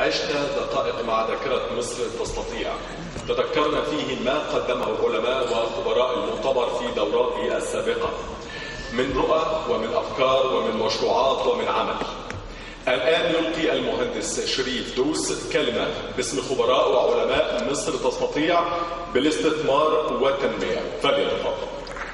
عشنا دقائق مع ذاكرة مصر تستطيع تذكرنا فيه ما قدمه العلماء وخبراء المؤتمر في دوراته السابقة من رؤى ومن أفكار ومن مشروعات ومن عمل الآن يلقي المهندس شريف دوس كلمة باسم خبراء وعلماء مصر تستطيع بالاستثمار والتنمية فليتفضل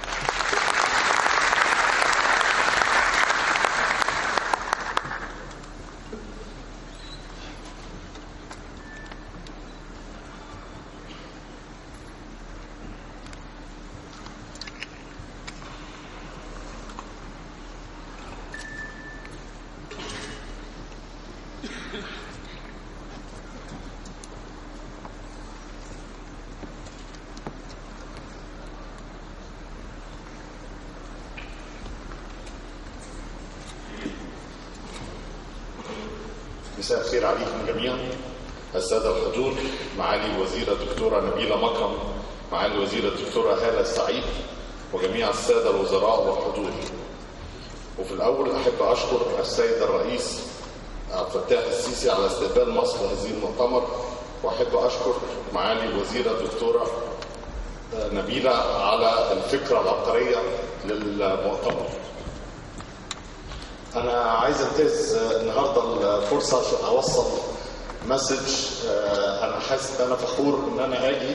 مساء الخير عليكم جميعا السادة الحضور معالي الوزيرة الدكتورة نبيلة مكرم معالي الوزيرة الدكتورة هالة السعيد وجميع السادة الوزراء والحضور وفي الأول أحب أشكر السيد الرئيس عبد الفتاح السيسي على استقبال مصر هذه المؤتمر وأحب أشكر معالي الوزيرة الدكتورة نبيلة على الفكرة العبقرية للمؤتمر انا عايز انتهز النهارده الفرصه عشان اوصل مسج انا حاسس ان انا فخور ان انا اجي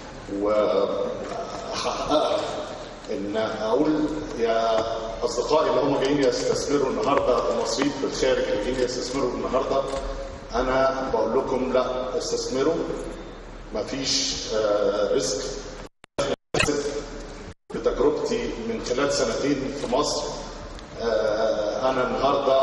واحققها ان اقول يا اصدقائي اللي هم جايين يستثمروا النهارده المصريين في الخارج اللي جايين يستثمروا النهارده انا بقول لكم لا استثمروا مفيش ريسك بتجربتي من خلال سنتين في مصر انا النهارده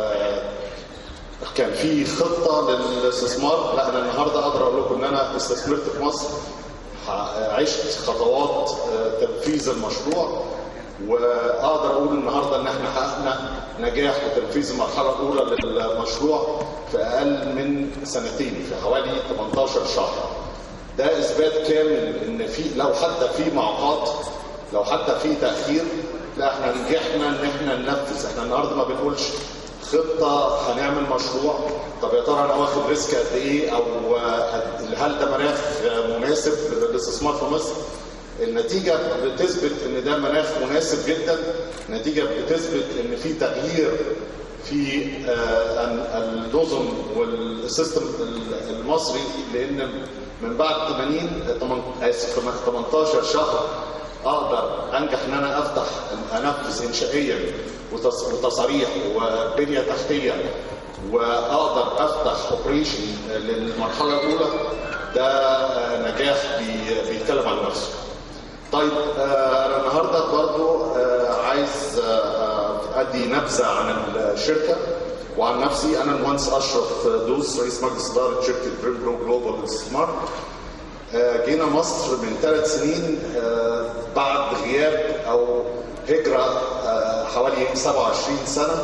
كان في خطه للاستثمار لا انا النهارده اقدر اقول لكم ان انا استثمرت في مصر عشت خطوات تنفيذ المشروع واقدر اقول النهارده ان احنا حققنا نجاح وتنفيذ المرحله الاولى للمشروع في اقل من سنتين في حوالي 18 شهر ده اثبات كامل ان في لو حتى في معوقات لو حتى في تاخير لا احنا نجحنا ان احنا ننفذ احنا النهارده ما بنقولش خطه هنعمل مشروع طب يا ترى انا واخد ريسك قد ايه او هل ده مناخ مناسب للاستثمار في مصر النتيجه بتثبت ان ده مناخ مناسب جدا النتيجه بتثبت ان في تغيير في النظم والسيستم المصري لان من بعد 80 اسف 18 شهر اقدر انجح ان انا افتح انفذ انشائيا وتصاريح وبنيه تحتيه واقدر افتح اوبريشن للمرحله الاولى ده نجاح بيتكلم عن نفسه. طيب انا النهارده برضو عايز ادي نبذه عن الشركه وعن نفسي انا المهندس اشرف دوس رئيس مجلس اداره شركه بريم برو جلوبال للاستثمار. جينا مصر من ثلاث سنين بعد غياب او هجره حوالي 27 سنه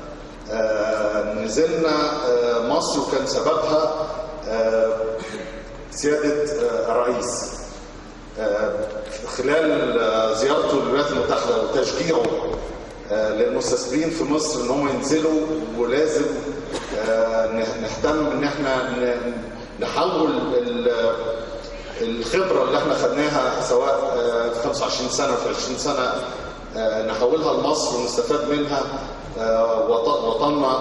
نزلنا مصر وكان سببها سياده الرئيس خلال زيارته للولايات المتحده وتشجيعه للمستثمرين في مصر ان هم ينزلوا ولازم نهتم ان احنا نحول الخبره اللي احنا خدناها سواء في 25 سنه في 20 سنه نحولها لمصر ونستفاد منها وطننا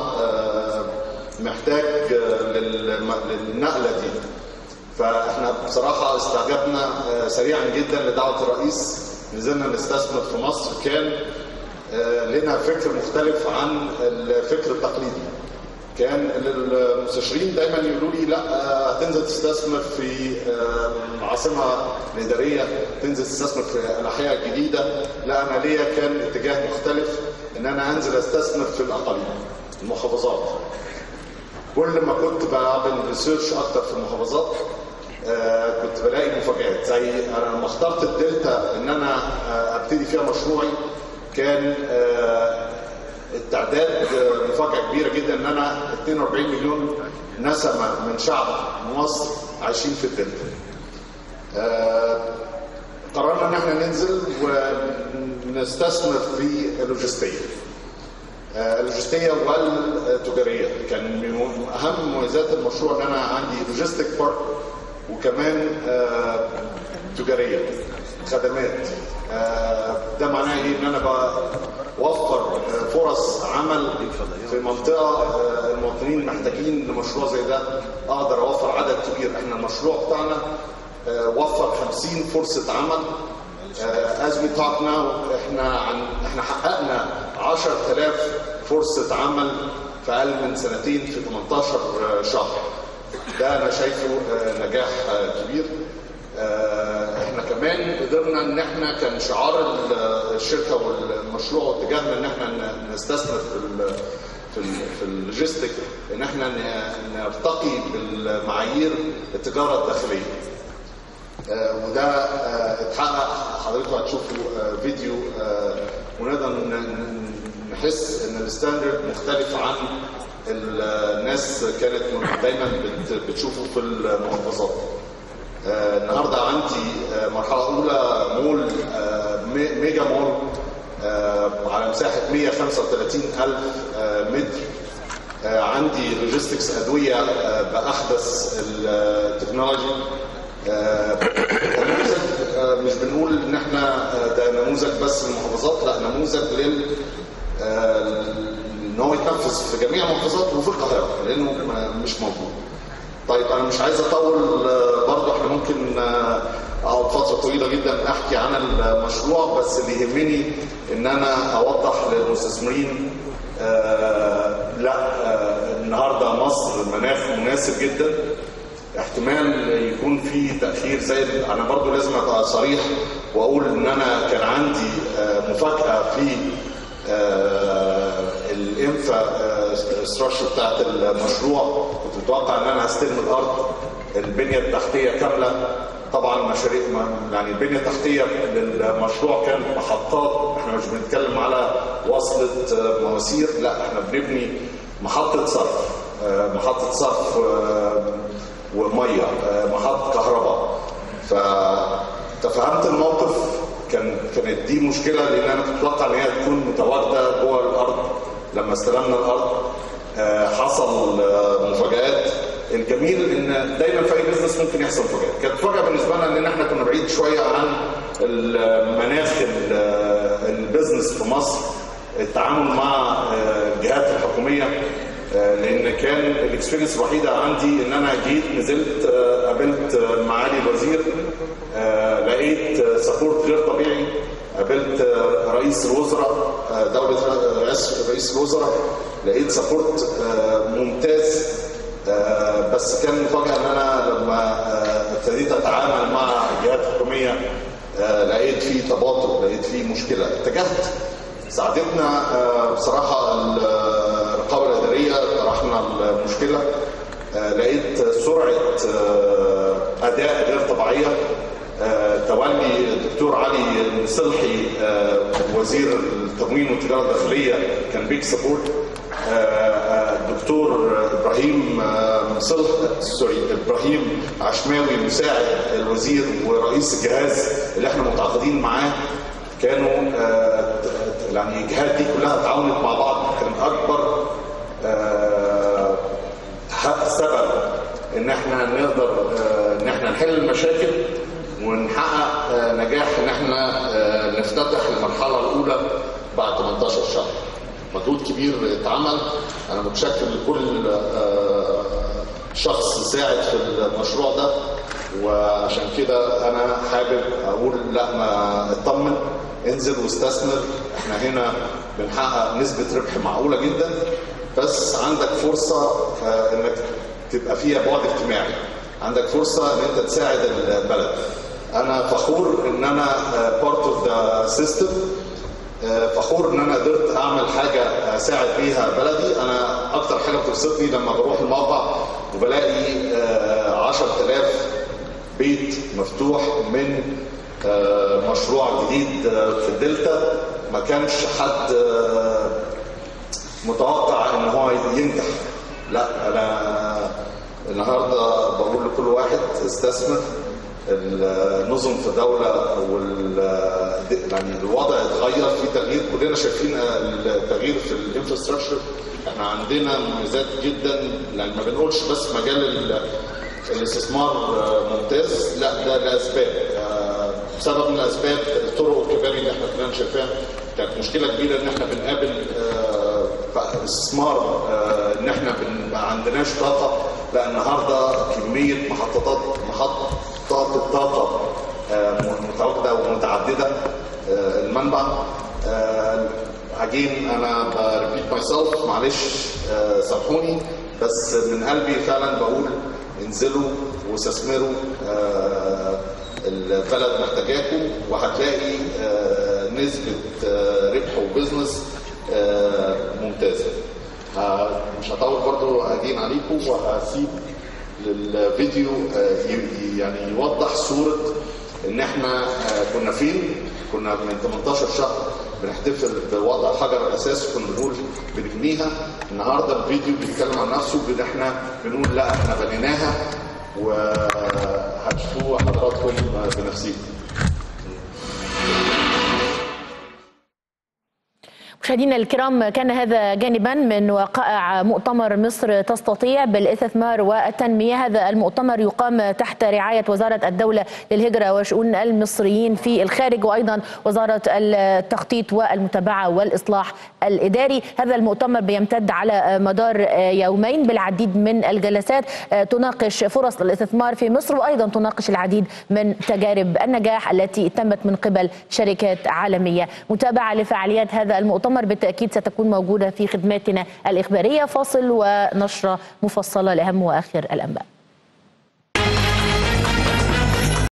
محتاج للنقله دي فاحنا بصراحه استعجبنا سريعا جدا لدعوه الرئيس نزلنا نستثمر في مصر كان لنا فكر مختلف عن الفكر التقليدي كان المستشارين دايما يقولوا لي لا هتنزل تستثمر في العاصمه الاداريه تنزل تستثمر في الاحياء الجديده لا انا ليا كان اتجاه مختلف ان انا انزل استثمر في الاقاليم المحافظات كل ما كنت بعمل ريسيرش اكتر في المحافظات كنت بلاقي مفاجآت زي انا لما اخترت الدلتا ان انا ابتدي فيها مشروعي كان التعداد مفاجاه كبيره جدا ان انا 42 مليون نسمه من شعب مصر عايشين في الدلتا. قررنا ان احنا ننزل ونستثمر في اللوجستيه. آه، اللوجستيه والتجاريه كان من اهم مميزات المشروع ان انا عندي لوجيستيك بارك وكمان آه، تجاريه خدمات آه، ده معناه ايه ان انا بوفر آه، فرص عمل في منطقه آه، المواطنين محتاجين لمشروع زي ده اقدر اوفر عدد كبير احنا المشروع بتاعنا آه، وفر 50 فرصه عمل از وي توك ناو احنا عن احنا حققنا 10000 فرصه عمل في اقل من سنتين في 18 شهر ده انا شايفه آه، نجاح آه، كبير آه، احنا كمان قدرنا ان احنا كان شعار ال- الشركه والمشروع واتجاهنا ان احنا ن- نستثمر في ال في ال في اللوجيستيك ان احنا ن- نرتقي بالمعايير التجاره الداخليه آه، وده آه، اتحقق حضرتك هتشوفوا آه، فيديو آه، ونقدر ن- ن- نحس ان الستاندرد مختلف عن ال- الناس كانت دايما بت- بتشوفه في المحافظات. آه، النهارده عندي آه، مرحله اولى مول آه، مي- ميجا مول آه، على مساحه 135 الف آه، متر آه، عندي لوجيستكس ادويه آه، باحدث التكنولوجي آه، نموذج آه، مش بنقول ان احنا آه، ده نموذج بس للمحافظات لا نموذج لل آه، ان هو يتنفذ في جميع المحافظات وفي القاهره لانه ما- مش موجود. طيب انا مش عايز اطول آه، برضه احنا ممكن آه، اقعد فتره طويله جدا احكي عن المشروع بس اللي يهمني ان انا اوضح للمستثمرين آه، لا آه، النهارده مصر مناخ مناسب جدا احتمال يكون في تاخير زي انا برضو لازم ابقى صريح واقول ان انا كان عندي آه، مفاجاه في الانفا ستراكشر بتاعت المشروع كنت متوقع ان انا هستلم الارض البنيه التحتيه كامله طبعا مشاريع ما- يعني البنيه التحتيه للمشروع كانت محطات احنا مش بنتكلم على وصله آه، مواسير لا احنا بنبني محطه صرف آه، محطه صرف آه، وميه آه، محطه كهرباء فتفهمت الموقف كان كانت دي مشكله لان انا كنت متوقع ان هي تكون متواجده جوه الارض لما استلمنا الارض آه، حصل آه، مفاجآت الجميل ان دايما في اي بزنس ممكن يحصل مفاجآت كانت مفاجاه بالنسبه لنا ان احنا كنا بعيد شويه عن المناخ ال- البزنس في مصر التعامل مع آه، الجهات الحكوميه آه، لان كان الاكسبيرينس الوحيده عندي ان انا جيت نزلت آه، قابلت آه، معالي الوزير آه، لقيت سبورت غير طبيعي قابلت آه، رئيس الوزراء آه، دوله رئيس رئيس الوزراء لقيت سبورت آه، ممتاز آه، بس كان مفاجاه ان انا لما آه، ابتديت اتعامل مع الجهات الحكوميه آه، لقيت في تباطؤ لقيت في مشكله اتجهت ساعدتنا آه، بصراحه الرقابه الاداريه طرحنا المشكله آه، لقيت سرعه آه، اداء غير طبيعيه آه، تولي الدكتور علي صلحي آه، وزير التموين والتجاره الداخليه كان بيك سبورت الدكتور ابراهيم آه، صلح سوري ابراهيم عشماوي مساعد الوزير ورئيس الجهاز اللي احنا متعاقدين معاه كانوا آه، يعني الجهات دي كلها تعاونت مع بعض كان اكبر آه، حق سبب ان احنا نقدر آه، ان احنا نحل المشاكل ونحقق آه، نجاح ان احنا آه، نفتتح المرحله الاولى بعد 18 شهر مجهود كبير اتعمل انا متشكر لكل آه، شخص ساعد في المشروع ده وعشان كده انا حابب اقول لا ما اطمن انزل واستثمر احنا هنا بنحقق نسبه ربح معقوله جدا بس عندك فرصه آه، انك تبقى فيها بعد اجتماعي عندك فرصه ان انت تساعد البلد انا فخور ان انا بارت اوف ذا سيستم فخور ان انا قدرت اعمل حاجه اساعد بيها بلدي انا اكتر حاجه بتبسطني لما بروح الموقع وبلاقي آه، 10000 بيت مفتوح من آه، مشروع جديد آه، في الدلتا ما كانش حد آه، متوقع ان هو ينجح لا انا النهارده بقول لكل واحد استثمر النظم في دولة وال يعني الوضع اتغير في تغيير كلنا شايفين التغيير في الانفراستراكشر احنا عندنا مميزات جدا يعني ما بنقولش بس مجال ال- الاستثمار ممتاز لا ده لاسباب سبب من الاسباب الطرق الكباري اللي احنا كلنا شايفاها كانت مشكله كبيره ان احنا بنقابل آه، استثمار آه، ان احنا بن- ما عندناش طاقه لا النهارده كميه محطات محطات الطاقه آه، متواجده ومتعدده آه، المنبع اجين انا بريبيت ماي سيلف معلش آه، سامحوني بس من قلبي فعلا بقول انزلوا واستثمروا آه، البلد محتاجاكم وهتلاقي آه، نسبه آه، ربح وبزنس آه، ممتازه ه- مش هطول برضو اجين عليكم وهسيب للفيديو آه، ي- يعني يوضح صوره ان احنا آه، كنا فين كنا من 18 شهر بنحتفل بوضع حجر الاساس وكنا بنقول بنبنيها النهارده الفيديو بيتكلم عن نفسه بان احنا بنقول لا احنا بنيناها وهتشوفوا حضراتكم بنفسيكم مشاهدينا الكرام كان هذا جانبا من وقائع مؤتمر مصر تستطيع بالاستثمار والتنمية هذا المؤتمر يقام تحت رعاية وزارة الدولة للهجرة وشؤون المصريين في الخارج وأيضا وزارة التخطيط والمتابعة والإصلاح الإداري هذا المؤتمر بيمتد على مدار يومين بالعديد من الجلسات تناقش فرص الاستثمار في مصر وأيضا تناقش العديد من تجارب النجاح التي تمت من قبل شركات عالمية متابعة لفعاليات هذا المؤتمر بالتأكيد ستكون موجودة في خدماتنا الإخبارية فاصل ونشرة مفصلة لأهم وآخر الأنباء